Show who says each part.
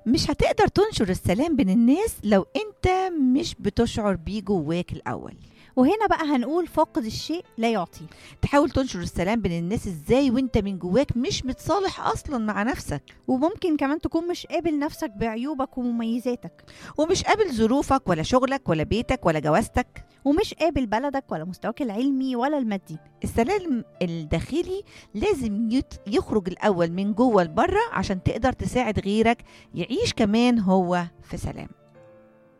Speaker 1: مش هتقدر تنشر السلام بين الناس لو انت مش بتشعر بيه جواك الاول
Speaker 2: وهنا بقى هنقول فاقد الشيء لا يعطي
Speaker 1: تحاول تنشر السلام بين الناس ازاي وانت من جواك مش متصالح اصلا مع نفسك
Speaker 2: وممكن كمان تكون مش قابل نفسك بعيوبك ومميزاتك
Speaker 1: ومش قابل ظروفك ولا شغلك ولا بيتك ولا جوازتك
Speaker 2: ومش قابل بلدك ولا مستواك العلمي ولا المادي
Speaker 1: السلام الداخلي لازم يت- يخرج الاول من جوه لبره عشان تقدر تساعد غيرك يعيش كمان هو في سلام